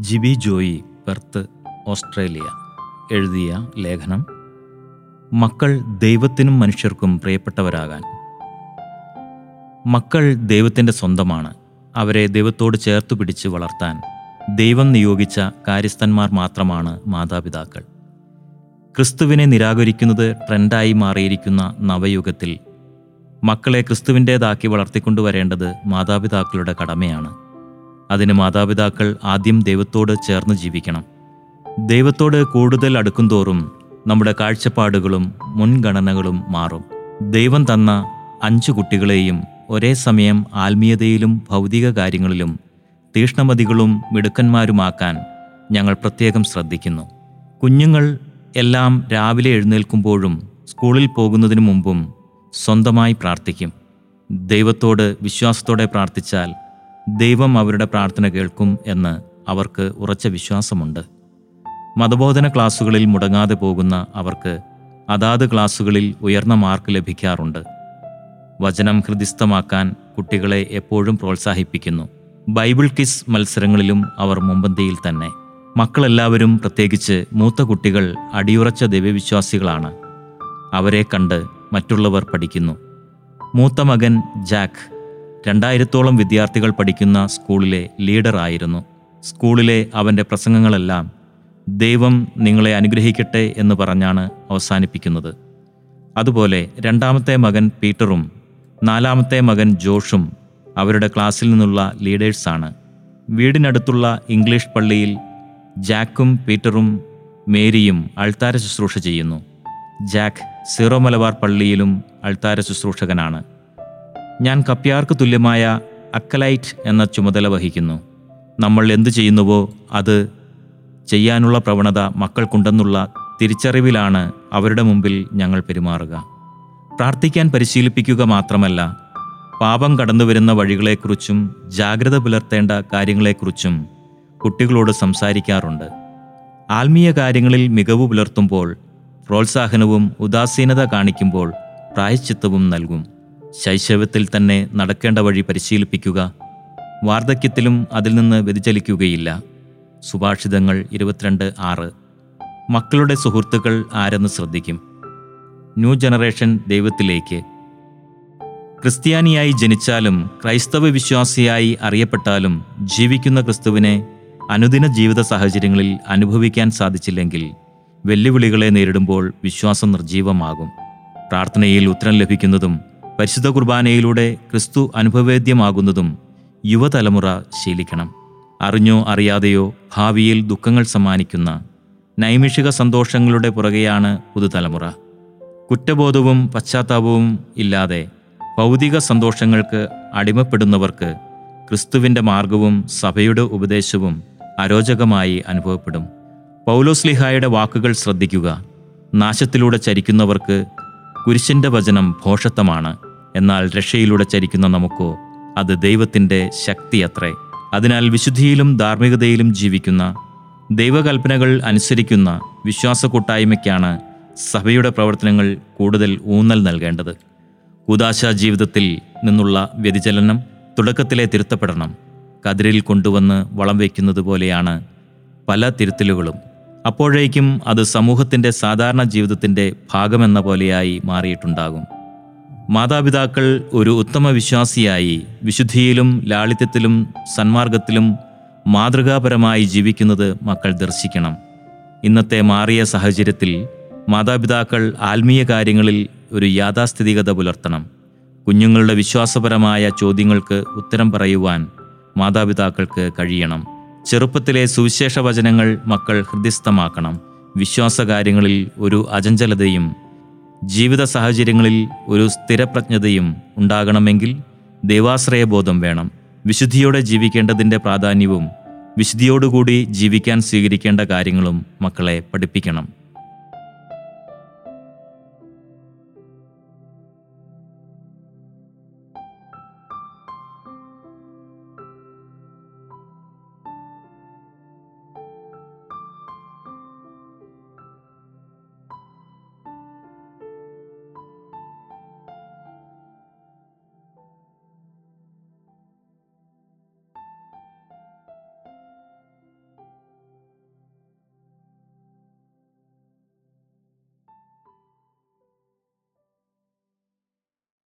GB Joy Perth Australia എഴുതിയ ലേഖനം മക്കൾ ദൈവത്തിനും മനുഷ്യർക്കും പ്രിയപ്പെട്ടവരാകാൻ മക്കൾ ദൈവത്തിൻ്റെ സ്വന്തമാണ് അവരെ ദൈവത്തോട് ചേർത്തു പിടിച്ച് വളർത്താൻ ദൈവം നിയോഗിച്ച കാര്യസ്ഥന്മാർ മാത്രമാണ് മാതാപിതാക്കൾ ക്രിസ്തുവിനെ നിരാകരിക്കുന്നത് ട്രെൻഡായി മാറിയിരിക്കുന്ന നവയുഗത്തിൽ മക്കളെ ക്രിസ്തുവിൻ്റേതാക്കി വളർത്തിക്കൊണ്ടുവരേണ്ടത് മാതാപിതാക്കളുടെ കടമയാണ് അതിന് മാതാപിതാക്കൾ ആദ്യം ദൈവത്തോട് ചേർന്ന് ജീവിക്കണം ദൈവത്തോട് കൂടുതൽ അടുക്കുംതോറും നമ്മുടെ കാഴ്ചപ്പാടുകളും മുൻഗണനകളും മാറും ദൈവം തന്ന അഞ്ചു കുട്ടികളെയും ഒരേ സമയം ആത്മീയതയിലും ഭൗതിക കാര്യങ്ങളിലും തീഷ്ണമതികളും മിടുക്കന്മാരുമാക്കാൻ ഞങ്ങൾ പ്രത്യേകം ശ്രദ്ധിക്കുന്നു കുഞ്ഞുങ്ങൾ എല്ലാം രാവിലെ എഴുന്നേൽക്കുമ്പോഴും സ്കൂളിൽ പോകുന്നതിനു മുമ്പും സ്വന്തമായി പ്രാർത്ഥിക്കും ദൈവത്തോട് വിശ്വാസത്തോടെ പ്രാർത്ഥിച്ചാൽ ദൈവം അവരുടെ പ്രാർത്ഥന കേൾക്കും എന്ന് അവർക്ക് ഉറച്ച വിശ്വാസമുണ്ട് മതബോധന ക്ലാസ്സുകളിൽ മുടങ്ങാതെ പോകുന്ന അവർക്ക് അതാത് ക്ലാസ്സുകളിൽ ഉയർന്ന മാർക്ക് ലഭിക്കാറുണ്ട് വചനം ഹൃദിസ്ഥമാക്കാൻ കുട്ടികളെ എപ്പോഴും പ്രോത്സാഹിപ്പിക്കുന്നു ബൈബിൾ കിസ് മത്സരങ്ങളിലും അവർ മുമ്പന്തിയിൽ തന്നെ മക്കളെല്ലാവരും പ്രത്യേകിച്ച് മൂത്ത കുട്ടികൾ അടിയുറച്ച ദൈവവിശ്വാസികളാണ് അവരെ കണ്ട് മറ്റുള്ളവർ പഠിക്കുന്നു മൂത്ത മകൻ ജാക്ക് രണ്ടായിരത്തോളം വിദ്യാർത്ഥികൾ പഠിക്കുന്ന സ്കൂളിലെ ലീഡറായിരുന്നു സ്കൂളിലെ അവൻ്റെ പ്രസംഗങ്ങളെല്ലാം ദൈവം നിങ്ങളെ അനുഗ്രഹിക്കട്ടെ എന്ന് പറഞ്ഞാണ് അവസാനിപ്പിക്കുന്നത് അതുപോലെ രണ്ടാമത്തെ മകൻ പീറ്ററും നാലാമത്തെ മകൻ ജോഷും അവരുടെ ക്ലാസ്സിൽ നിന്നുള്ള ലീഡേഴ്സാണ് വീടിനടുത്തുള്ള ഇംഗ്ലീഷ് പള്ളിയിൽ ജാക്കും പീറ്ററും മേരിയും അൾത്താര ശുശ്രൂഷ ചെയ്യുന്നു ജാക്ക് സീറോ മലബാർ പള്ളിയിലും അൾത്താര ശുശ്രൂഷകനാണ് ഞാൻ കപ്യാർക്ക് തുല്യമായ അക്കലൈറ്റ് എന്ന ചുമതല വഹിക്കുന്നു നമ്മൾ എന്തു ചെയ്യുന്നുവോ അത് ചെയ്യാനുള്ള പ്രവണത മക്കൾക്കുണ്ടെന്നുള്ള തിരിച്ചറിവിലാണ് അവരുടെ മുമ്പിൽ ഞങ്ങൾ പെരുമാറുക പ്രാർത്ഥിക്കാൻ പരിശീലിപ്പിക്കുക മാത്രമല്ല പാപം കടന്നുവരുന്ന വഴികളെക്കുറിച്ചും ജാഗ്രത പുലർത്തേണ്ട കാര്യങ്ങളെക്കുറിച്ചും കുട്ടികളോട് സംസാരിക്കാറുണ്ട് ആത്മീയ കാര്യങ്ങളിൽ മികവ് പുലർത്തുമ്പോൾ പ്രോത്സാഹനവും ഉദാസീനത കാണിക്കുമ്പോൾ പ്രായശ്ചിത്തവും നൽകും ശൈശവത്തിൽ തന്നെ നടക്കേണ്ട വഴി പരിശീലിപ്പിക്കുക വാർദ്ധക്യത്തിലും അതിൽ നിന്ന് വ്യതിചലിക്കുകയില്ല സുഭാഷിതങ്ങൾ ഇരുപത്തിരണ്ട് ആറ് മക്കളുടെ സുഹൃത്തുക്കൾ ആരെന്ന് ശ്രദ്ധിക്കും ന്യൂ ജനറേഷൻ ദൈവത്തിലേക്ക് ക്രിസ്ത്യാനിയായി ജനിച്ചാലും ക്രൈസ്തവ വിശ്വാസിയായി അറിയപ്പെട്ടാലും ജീവിക്കുന്ന ക്രിസ്തുവിനെ അനുദിന ജീവിത സാഹചര്യങ്ങളിൽ അനുഭവിക്കാൻ സാധിച്ചില്ലെങ്കിൽ വെല്ലുവിളികളെ നേരിടുമ്പോൾ വിശ്വാസം നിർജീവമാകും പ്രാർത്ഥനയിൽ ഉത്തരം ലഭിക്കുന്നതും പരിശുദ്ധ കുർബാനയിലൂടെ ക്രിസ്തു അനുഭവേദ്യമാകുന്നതും യുവതലമുറ ശീലിക്കണം അറിഞ്ഞോ അറിയാതെയോ ഭാവിയിൽ ദുഃഖങ്ങൾ സമ്മാനിക്കുന്ന നൈമിഷിക സന്തോഷങ്ങളുടെ പുറകെയാണ് പുതുതലമുറ കുറ്റബോധവും പശ്ചാത്താപവും ഇല്ലാതെ ഭൗതിക സന്തോഷങ്ങൾക്ക് അടിമപ്പെടുന്നവർക്ക് ക്രിസ്തുവിൻ്റെ മാർഗവും സഭയുടെ ഉപദേശവും അരോചകമായി അനുഭവപ്പെടും പൗലോസ്ലിഹായുടെ വാക്കുകൾ ശ്രദ്ധിക്കുക നാശത്തിലൂടെ ചരിക്കുന്നവർക്ക് കുരിശിൻ്റെ വചനം ഭോഷത്വമാണ് എന്നാൽ രക്ഷയിലൂടെ ചരിക്കുന്ന നമുക്കോ അത് ദൈവത്തിൻ്റെ ശക്തിയത്രേ അതിനാൽ വിശുദ്ധിയിലും ധാർമ്മികതയിലും ജീവിക്കുന്ന ദൈവകൽപ്പനകൾ അനുസരിക്കുന്ന വിശ്വാസ കൂട്ടായ്മയ്ക്കാണ് സഭയുടെ പ്രവർത്തനങ്ങൾ കൂടുതൽ ഊന്നൽ നൽകേണ്ടത് കൂതാശ ജീവിതത്തിൽ നിന്നുള്ള വ്യതിചലനം തുടക്കത്തിലെ തിരുത്തപ്പെടണം കതിരിൽ കൊണ്ടുവന്ന് വളം വയ്ക്കുന്നത് പോലെയാണ് പല തിരുത്തലുകളും അപ്പോഴേക്കും അത് സമൂഹത്തിൻ്റെ സാധാരണ ജീവിതത്തിൻ്റെ ഭാഗമെന്ന പോലെയായി മാറിയിട്ടുണ്ടാകും മാതാപിതാക്കൾ ഒരു ഉത്തമ വിശ്വാസിയായി വിശുദ്ധിയിലും ലാളിത്യത്തിലും സന്മാർഗത്തിലും മാതൃകാപരമായി ജീവിക്കുന്നത് മക്കൾ ദർശിക്കണം ഇന്നത്തെ മാറിയ സാഹചര്യത്തിൽ മാതാപിതാക്കൾ ആത്മീയ കാര്യങ്ങളിൽ ഒരു യാഥാസ്ഥിതികത പുലർത്തണം കുഞ്ഞുങ്ങളുടെ വിശ്വാസപരമായ ചോദ്യങ്ങൾക്ക് ഉത്തരം പറയുവാൻ മാതാപിതാക്കൾക്ക് കഴിയണം ചെറുപ്പത്തിലെ സുവിശേഷ വചനങ്ങൾ മക്കൾ ഹൃദയസ്ഥമാക്കണം വിശ്വാസകാര്യങ്ങളിൽ ഒരു അചഞ്ചലതയും ജീവിത സാഹചര്യങ്ങളിൽ ഒരു സ്ഥിരപ്രജ്ഞതയും ഉണ്ടാകണമെങ്കിൽ ദൈവാശ്രയബോധം വേണം വിശുദ്ധിയോടെ ജീവിക്കേണ്ടതിൻ്റെ പ്രാധാന്യവും വിശുദ്ധിയോടുകൂടി ജീവിക്കാൻ സ്വീകരിക്കേണ്ട കാര്യങ്ങളും മക്കളെ പഠിപ്പിക്കണം